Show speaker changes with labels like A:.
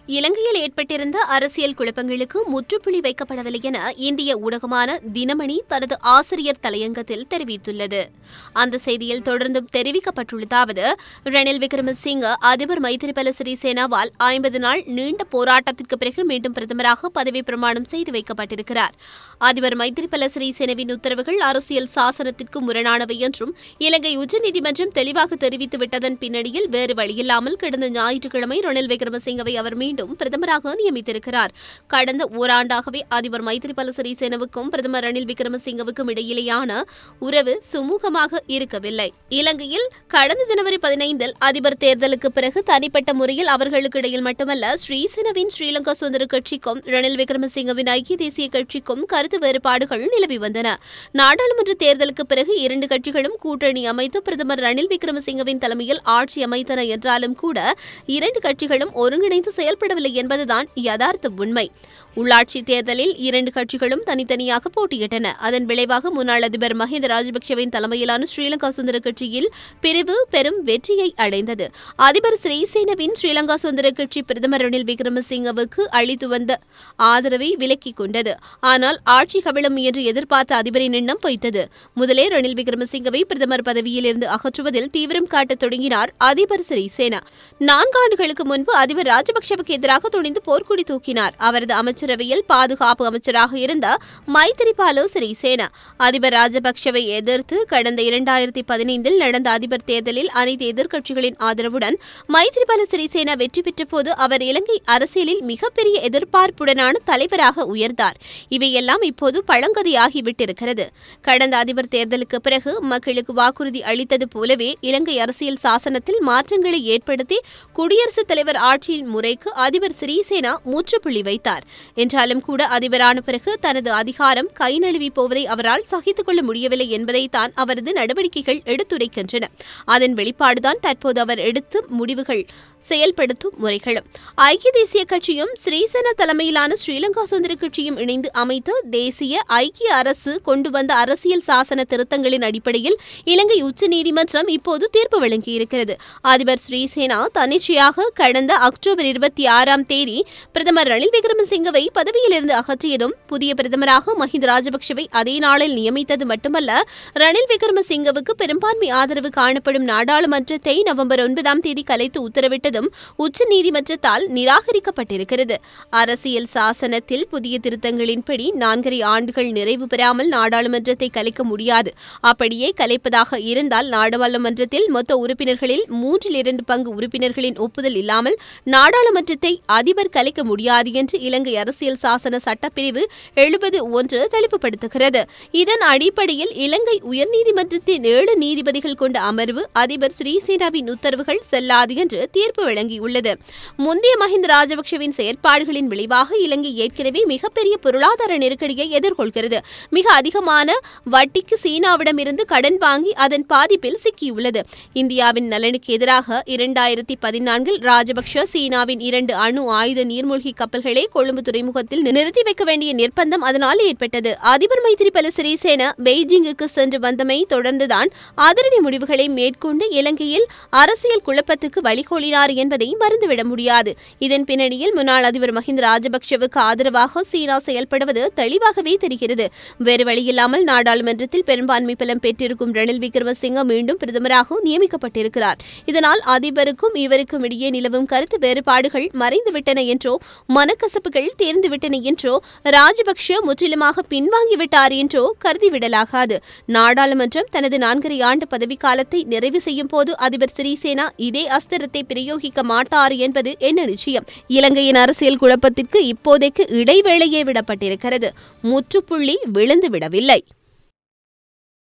A: இலங்கையில் ஏற்பட்டிருந்த அரசியல் குழப்பங்களுக்கு முற்றுப்புள்ளி வைக்கப்படவில்லை என இந்திய ஊடகமான தினமணி தனது ஆசிரியர் தலையங்கத்தில் தெரிவித்துள்ளது அந்த செய்தியில் தொடர்ந்தும் தெரிவிக்கப்பட்டுள்ளதாவது ரணில் விக்ரமசிங்க அதிபர் மைத்திரிபால சிறிசேனாவால் ஐம்பது நாள் நீண்ட போராட்டத்திற்கு பிறகு மீண்டும் பிரதமராக பதவி பிரமாணம் செய்து வைக்கப்பட்டிருக்கிறார் அதிபர் மைத்திரிபால சிறிசேனவின் உத்தரவுகள் அரசியல் சாசனத்திற்கு முரணானவை என்றும் இலங்கை உச்சநீதிமன்றம் தெளிவாக தெரிவித்துவிட்டதன் பின்னணியில் வேறு வழியில்லாமல் கடந்த ஞாயிற்றுக்கிழமை ரணில் விக்ரமசிங்கவை அவர் மீண்டும் பிரதமராக நியமித்திருக்கிறார் கடந்த ஓராண்டாகவே அதிபர் மைத்திரிபால சிறிசேனவுக்கும் பிரதமர் ரணில் விக்ரமசிங்கவுக்கும் இடையிலேயான உறவு சுமூகமாக இருக்கவில்லை இலங்கையில் கடந்த ஜனவரி பதினைந்தில் அதிபர் தேர்தலுக்கு பிறகு தனிப்பட்ட முறையில் அவர்களுக்கு இடையில் மட்டுமல்ல ஸ்ரீசேனவின் ஸ்ரீலங்கா சுதந்திர கட்சிக்கும் ரணில் விக்ரமசிங்கவின் ஐக்கிய தேசிய கட்சிக்கும் கருத்து வேறுபாடுகள் நிலவி வந்தன நாடாளுமன்ற தேர்தலுக்கு பிறகு இரண்டு கட்சிகளும் கூட்டணி அமைத்து பிரதமர் ரணில் விக்ரமசிங்கவின் தலைமையில் ஆட்சி அமைத்தன என்றாலும் கூட இரண்டு கட்சிகளும் ஒருங்கிணைந்து செயல்படவில்லை என்பதுதான் யதார்த்த உண்மை உள்ளாட்சி தேர்தலில் இரண்டு கட்சிகளும் தனித்தனியாக போட்டியிட்டன அதன் விளைவாக முன்னாள் அதிபர் மஹிந்த ராஜபக்சவின் தலைமையிலான ஸ்ரீலங்கா சுதந்திர கட்சியில் பிரிவு பெரும் வெற்றியை அடைந்தது அதிபர் ஸ்ரீசேனவின் ஸ்ரீலங்கா சுதந்திர கட்சி பிரதமர் ரணில் விக்ரமசிங்கவுக்கு அளித்து வந்த ஆதரவை விலக்கிக் கொண்டது ஆனால் ஆட்சி கவிழும் என்று எதிர்பார்த்த அதிபரின் எண்ணம் பொய்த்தது முதலே ரணில் விக்ரமசிங்கவை பிரதமர் பதவியிலிருந்து அகற்றுவதில் தீவிரம் காட்டத் தொடங்கினார் அதிபர் சிறிசேனா நான்காண்டுகளுக்கு முன்பு அதிபர் ராஜபக்சவுக்கு எதிராக துணிந்து போர்க்குடி தூக்கினார் அவரது அமைச்சரவையில் பாதுகாப்பு அமைச்சராக இருந்த மைத்திரிபால சிறிசேனா அதிபர் ராஜபக்சவை எதிர்த்து கடந்த இரண்டாயிரத்தி பதினைந்தில் நடந்த அதிபர் தேர்தலில் அனைத்து எதிர்க்கட்சிகளின் ஆதரவுடன் மைத்திரிபால சிறிசேனா வெற்றி பெற்றபோது அவர் இலங்கை அரசியலில் மிகப்பெரிய எதிர்பார்ப்புடனான தலைவராக உயர்ந்தார் இவையெல்லாம் இப்போது பழங்கதையாகிவிட்டிருக்கிறது கடந்த அதிபர் தேர்தலுக்கு பிறகு மக்களுக்கு வாக்குறுதி அளித்தது போலவே இலங்கை அரசியல் சாசனத்தில் மாற்றங்களை ஏற்படுத்தி குடியரசுத் தலைவர் ஆட்சியின் முறைக்கு அதிபர் சிறிசேனா முற்றுப்புள்ளி வைத்தார் என்றாலும் கூட அதிபரான பிறகு தனது அதிகாரம் கை நழுவி போவதை அவரால் சகித்துக் கொள்ள முடியவில்லை என்பதைத்தான் அவரது நடவடிக்கைகள் எடுத்துரைக்கின்றன அதன் வெளிப்பாடுதான் தற்போது அவர் எடுத்து முடிவுகள் செயல்படுத்தும் முறைகளும் ஐக்கிய தேசிய கட்சியும் ஸ்ரீசேனா தலைமையிலான ஸ்ரீலங்கா சுதந்திர கட்சியும் இணைந்து அமைத்த தேசிய ஐக்கிய அரசு கொண்டு வந்த அரசியல் சாசன திருத்தங்களின் அடிப்படையில் இலங்கை உச்சநீதிமன்றம் இப்போது தீர்ப்பு வழங்கியிருக்கிறது அதிபர் ஸ்ரீசேனா தன்னிச்சையாக கடந்த அக்டோபர் இருபத்தி ஆறாம் தேதி பிரதமர் ரணில் விக்ரமசிங்கவை பதவியிலிருந்து அகற்றியதும் புதிய பிரதமராக மஹிந்த ராஜபக்சவை அதே நாளில் நியமித்தது மட்டுமல்ல ரணில் விக்ரமசிங்கவுக்கு பெரும்பான்மை ஆதரவு காணப்படும் நாடாளுமன்றத்தை நவம்பர் ஒன்பதாம் தேதி கலைத்து உத்தரவிட்டதும் உச்சநீதிமன்றத்தால் நிராகரிக்கப்பட்டிருக்கிறது அரசியல் சாசனத்தில் புதிய திருத்தங்களின்படி நான்கரை ஆண்டுகள் நிறைவு பெறாமல் நாடாளுமன்றத்தை கலைக்க முடியாது அப்படியே கலைப்பதாக இருந்தால் நாடாளுமன்றத்தில் மொத்த உறுப்பினர்களில் மூன்றில் இரண்டு பங்கு உறுப்பினர்களின் ஒப்புதல் இல்லாமல் நாடாளுமன்றத்தை அதிபர் கலைக்க முடியாது என்று இலங்கை அரசியல் சாசன சட்டப்பிரிவு எழுபது ஒன்று தெளிவுபடுத்துகிறது இதன் அடிப்படையில் இலங்கை உயர்நீதிமன்றத்தின் ஏழு நீதிபதிகள் கொண்ட அமர்வு அதிபர் ஸ்ரீசேனாவின் உத்தரவுகள் செல்லாது என்று தீர்ப்பு வழங்கியுள்ளது முந்தைய மஹிந்த ராஜபக்சவின் செயற்பாடுகளின் விளைவாக இலங்கை ஏற்கனவே மிகப்பெரிய பொருளாதார நெருக்கடியை எதிர்கொள்கிறது மிக அதிகமான வட்டிக்கு சீனாவிடமிருந்து கடன் வாங்கி அதன் பாதிப்பில் சிக்கியுள்ளது இந்தியாவின் நலனுக்கு எதிராக இரண்டாயிரத்தி பதினான்கில் ராஜபக்ஷ சீனாவின் இரண்டு அணு ஆயுத நீர்மூழ்கி கப்பல்களை கொழும்பு துறைமுகத்தில் நிறுத்தி வைக்க வேண்டிய நிர்பந்தம் அதனால் ஏற்பட்டது அதிபர் மைத்திரிபால சிறிசேன பெய்ஜிங்குக்கு சென்று வந்தமை தொடர்ந்துதான் அதிரடி முடிவுகளை மேற்கொண்டு இலங்கையில் அரசியல் குழப்பத்துக்கு வழிகோலினார் என்பதை மறந்துவிட முடியாது இதன் பின்னணியில் முன்னாள் அதிபர் மஹிந்த ராஜபக்சவுக்கு ஆதரவாக சீனா செயல்படுவது தெளிவாகவே தெரிகிறது வேறு வழியில்லாமல் நாடாளுமன்றத்தில் பெரும்பான்மை பலம் பெற்றிருக்கும் ரணில் விக்ரமசிங்க மீண்டும் பிரதமராக நியமிக்கப்பட்டிருக்கிறார் இதனால் அதிபருக்கும் இவருக்கும் இடையே நிலவும் கருத்து வேறுபாடுகள் மறைந்துவிட்டன என்றோ மனக்கசப்புகள் தேர்ந்துவிட்டன என்றோ ராஜபக்ஷ முற்றிலுமாக பின்வாங்கிவிட்டார் என்றோ கருதிவிடலாகாது நாடாளுமன்றம் தனது நான்கரை ஆண்டு பதவிக்காலத்தை நிறைவு செய்யும் போது அதிபர் சிறிசேனா இதே அஸ்திரத்தை பிரயோகிக்க மாட்டார் என்பது என்ன நிச்சயம் இலங்கையின் அரசியல் குழப்பத்திற்கு இப்போதைக்கு இடைவேளையே விடப்பட்டிருக்கிறது முற்றுப்புள்ளி விழுந்து விடவில்லை